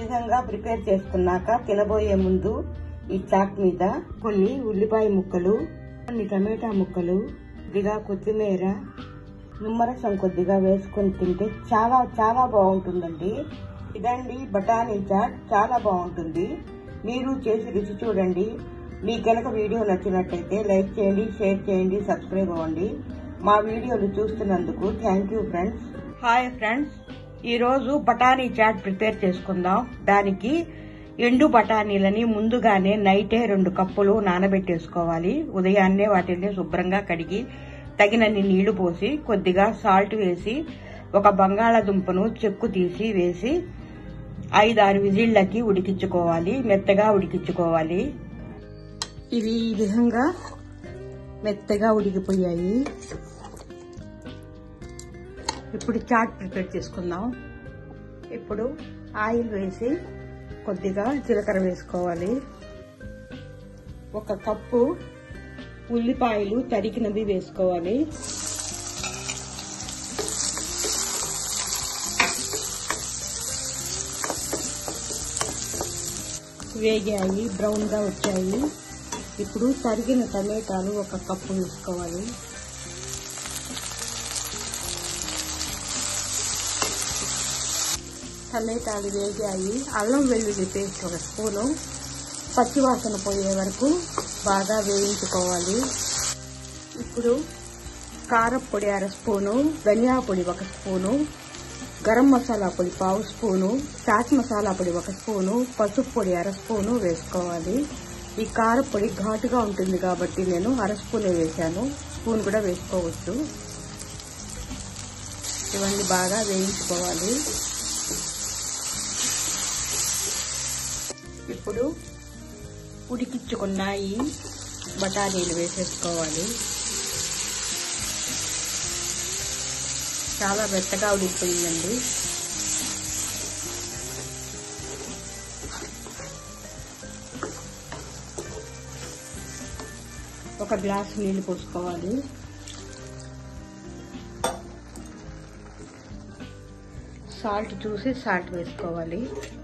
విధంగా ప్రిపేర్ చేసుకున్నాక తినబోయే ముందు ఈ చాట్ మీద కొన్ని ఉల్లిపాయ ముక్కలు కొన్ని టమాటా ముక్కలు కొద్దిగా కొత్తిమీర నిమ్మరసం కొద్దిగా వేసుకొని తింటే చాలా చాలా బాగుంటుందండి ఇదండి బఠానీ చాట్ చాలా బాగుంటుంది మీరు చేసి రుచి చూడండి మీ కనుక వీడియో నచ్చినట్టయితే లైక్ చేయండి షేర్ చేయండి సబ్స్క్రైబ్ అవ్వండి మా వీడియోలు చూస్తున్నందుకు thank you friends hi friends ఈరోజు బఠానీ చాట్ ప్రిపేర్ చేసుకుందాం దానికి ఎండు బఠానీలని ముందుగానే నైటే రెండు కప్పులు నానబెట్టేసుకోవాలి ఉదయాన్నే వాటిని శుభ్రంగా కడిగి తగినన్ని నీళ్లు పోసి కొద్దిగా సాల్ట్ వేసి ఒక బంగాళాదుంపను చెక్కు తీసి వేసి ఐదారు విజిళ్లకి ఉడికించుకోవాలి మెత్తగా ఉడికించుకోవాలి ఇవి ఈ విధంగా మెత్తగా ఉడికిపోయాయి ఇప్పుడు చాట్ ప్రిపేర్ చేసుకుందాం ఇప్పుడు ఆయిల్ వేసి కొద్దిగా జీలకర్ర వేసుకోవాలి ఒక కప్పు ఉల్లిపాయలు తరిగినవి వేసుకోవాలి వేగాయి బ్రౌన్ గా వచ్చాయి ఇప్పుడు తరిగిన టమాటాలు ఒక కప్పు వేసుకోవాలి టమాటాలు వేగాయి అల్లం వెల్లుల్లి పేస్ట్ ఒక స్పూను పచ్చివాసన పోయే వరకు బాగా వేయించుకోవాలి ఇప్పుడు కారపొడి అర స్పూను ధనియా పొడి ఒక స్పూను గరం మసాలా పొడి పావు స్పూను చాట్ మసాలా పొడి ఒక స్పూను పసుపు పొడి అర స్పూను వేసుకోవాలి ఈ కారపొడి ఘాటుగా ఉంటుంది కాబట్టి నేను అర స్పూనే వేశాను స్పూన్ కూడా వేసుకోవచ్చు ఇవన్నీ బాగా వేయించుకోవాలి ఇప్పుడు ఉడికించుకున్న ఈ బఠానీలు వేసేసుకోవాలి చాలా మెత్తగా ఉడికిపోయిందండి ఒక గ్లాస్ నీళ్లు పోసుకోవాలి సాల్ట్ చూసి సాల్ట్ వేసుకోవాలి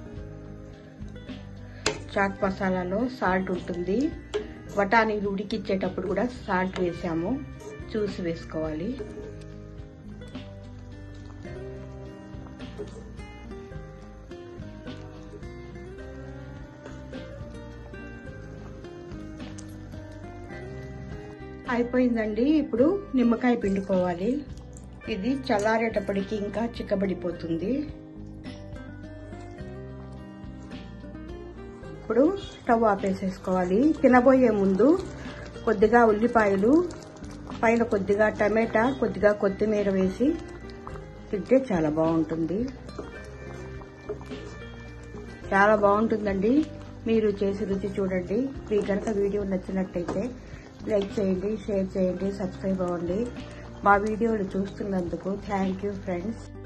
చాట్ మసాలాలో సాల్ట్ ఉంటుంది బఠానీలు ఉడికిచ్చేటప్పుడు కూడా సాల్ట్ వేసాము చూసి వేసుకోవాలి అయిపోయిందండి ఇప్పుడు నిమ్మకాయ పిండుకోవాలి ఇది చల్లారేటప్పటికి ఇంకా చిక్కబడిపోతుంది ఇప్పుడు స్టవ్ ఆపేసేసుకోవాలి తినబోయే ముందు కొద్దిగా ఉల్లిపాయలు పైన కొద్దిగా టమాటా కొద్దిగా కొత్తిమీర వేసి తింటే చాలా బాగుంటుంది చాలా బాగుంటుందండి మీరు చేసి రుచి చూడండి మీ కనుక వీడియో నచ్చినట్టయితే లైక్ చేయండి షేర్ చేయండి సబ్స్క్రైబ్ అవ్వండి మా వీడియోలు చూస్తున్నందుకు థ్యాంక్ యూ ఫ్రెండ్స్